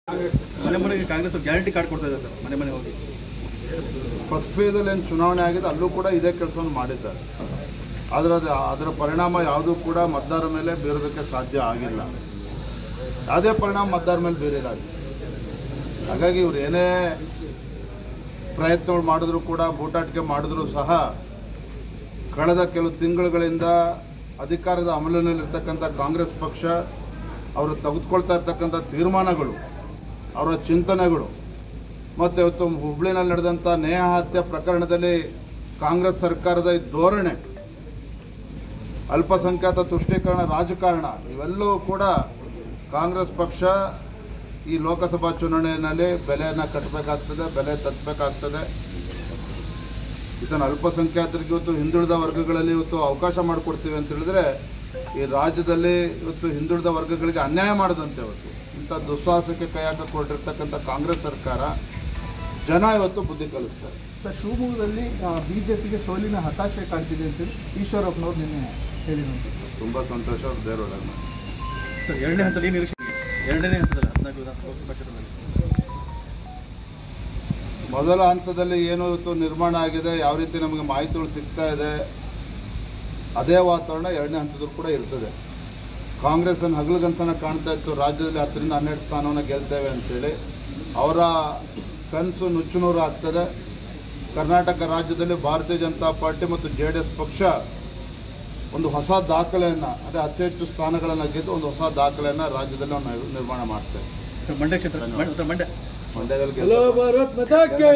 ಮನೆ ಮನೆಗೆ Congress guarantee card ಕೊಡ್ತಾ ಇದೆ ಸರ್ ಮನೆ ಮನೆ ಹೋಗಿ ಫಸ್ಟ್ ಫೇಸಲ್ಲಿ ಏನು ಚುನಾವಣೆ ಆಗಿದೆ ಅಲ್ಲೂ ಕೂಡ ಇದೇ ಕೆಲಸವನ್ನು ಮಾಡಿದ್ದಾರೆ ಆದರೆ ಅದು ಅದರ ಪರಿಣಾಮ ಯಾವುದೂ ಕೂಡ ಮತದಾರರ ಮೇಲೆ ಬೀರೋದಕ್ಕೆ ಸಾಧ್ಯ ಆಗಿಲ್ಲ ಯಾವುದೇ ಪರಿಣಾಮ ಮತದಾರರ ಮೇಲೆ ಬೀರಿಲ್ಲ ಹಾಗಾಗಿ ಇವ್ರು ಏನೇ ಪ್ರಯತ್ನಗಳು ಮಾಡಿದ್ರು ಕೂಡ ಬೂಟಾಟಿಕೆ ಮಾಡಿದ್ರು ಸಹ ಕಳೆದ ಕೆಲವು ತಿಂಗಳುಗಳಿಂದ ಅಧಿಕಾರದ ಅಮಲಿನಲ್ಲಿರ್ತಕ್ಕಂಥ ಕಾಂಗ್ರೆಸ್ ಪಕ್ಷ ಅವರು ತೆಗೆದುಕೊಳ್ತಾ ಇರ್ತಕ್ಕಂಥ ತೀರ್ಮಾನಗಳು ಅವರ ಚಿಂತನೆಗಳು ಮತ್ತು ಇವತ್ತು ಹುಬ್ಳಿನಲ್ಲಿ ನಡೆದಂಥ ನೇಹ ಹತ್ಯೆ ಪ್ರಕರಣದಲ್ಲಿ ಕಾಂಗ್ರೆಸ್ ಸರ್ಕಾರದ ಈ ಧೋರಣೆ ಅಲ್ಪಸಂಖ್ಯಾತ ತುಷ್ಟೀಕರಣ ರಾಜಕಾರಣ ಇವೆಲ್ಲವೂ ಕೂಡ ಕಾಂಗ್ರೆಸ್ ಪಕ್ಷ ಈ ಲೋಕಸಭಾ ಚುನಾವಣೆಯಲ್ಲಿ ಬೆಲೆಯನ್ನು ಕಟ್ಟಬೇಕಾಗ್ತದೆ ಬೆಲೆ ತತ್ತಬೇಕಾಗ್ತದೆ ಇದನ್ನು ಅಲ್ಪಸಂಖ್ಯಾತರಿಗೆ ಇವತ್ತು ಹಿಂದುಳಿದ ವರ್ಗಗಳಲ್ಲಿ ಇವತ್ತು ಅವಕಾಶ ಮಾಡಿಕೊಡ್ತೀವಿ ಅಂತ ಹೇಳಿದ್ರೆ ಈ ರಾಜ್ಯದಲ್ಲಿ ಇವತ್ತು ಹಿಂದುಳಿದ ವರ್ಗಗಳಿಗೆ ಅನ್ಯಾಯ ಮಾಡದಂತೆ ಇವತ್ತು ಇಂಥ ದುಸ್ಸಾಹಸಕ್ಕೆ ಕೈ ಹಾಕಿಕೊಂಡಿರ್ತಕ್ಕಂಥ ಕಾಂಗ್ರೆಸ್ ಸರ್ಕಾರ ಜನ ಇವತ್ತು ಬುದ್ಧಿ ಕಲಿಸ್ತಾರೆ ಸರ್ ಶಿವಮೊಗ್ಗದಲ್ಲಿ ಬಿಜೆಪಿಗೆ ಸೋಲಿನ ಹತಾಶೆ ಕಾಣ್ತಿದೆ ಅಂತೇಳಿ ಈಶ್ವರಪ್ಪನವ್ರು ನಿನ್ನೆ ಹೇಳಿರುವಂಥದ್ದು ತುಂಬ ಸಂತೋಷ ಅವ್ರು ದೇವರೊಳಗೆ ಮಾಡಿ ಸರ್ ಎರಡನೇ ಹಂತದಲ್ಲಿ ಏನು ನಿರೀಕ್ಷೆ ಇದೆ? ಎರಡನೇ ಹಂತದಲ್ಲಿ ಹದಿನಾಲ್ಕು ವಿಧಾನಸಭಾ ಕ್ಷೇತ್ರದಲ್ಲಿ ಮೊದಲ ಹಂತದಲ್ಲಿ ಏನು ಇವತ್ತು ನಿರ್ಮಾಣ ಆಗಿದೆ ಯಾವ ರೀತಿ ನಮಗೆ ಮಾಹಿತಿಗಳು ಸಿಗ್ತಾ ಇದೆ ಅದೇ ವಾತಾವರಣ ಎರಡನೇ ಹಂತದಲ್ಲೂ ಕೂಡ ಇರ್ತದೆ ಕಾಂಗ್ರೆಸ್ಸನ್ನು ಹಗಲುಗನಸನ್ನು ಕಾಣ್ತಾ ಇತ್ತು ರಾಜ್ಯದಲ್ಲಿ ಹತ್ತರಿಂದ ಹನ್ನೆರಡು ಸ್ಥಾನವನ್ನು ಗೆಲ್ತೇವೆ ಅಂತೇಳಿ ಅವರ ಕನಸು ನುಚ್ಚುನೂರು ಆಗ್ತದೆ ಕರ್ನಾಟಕ ರಾಜ್ಯದಲ್ಲಿ ಭಾರತೀಯ ಜನತಾ ಪಾರ್ಟಿ ಮತ್ತು ಜೆ ಡಿ ಎಸ್ ಪಕ್ಷ ಒಂದು ಹೊಸ ದಾಖಲೆಯನ್ನು ಅಂದರೆ ಅತಿ ಹೆಚ್ಚು ಸ್ಥಾನಗಳನ್ನು ಗೆದ್ದು ಒಂದು ಹೊಸ ದಾಖಲೆಯನ್ನು ರಾಜ್ಯದಲ್ಲಿ ನಾವು ನಿರ್ಮಾಣ ಮಾಡ್ತೇವೆ ಸರ್ ಮಂಡ್ಯ ಕ್ಷೇತ್ರ ಮಂಡ್ಯ- ಸರ್ ಮಂಡ್ಯ ಮಂಡ್ಯದಲ್ಲಿ ಗೆಲ್ತೇವೆ.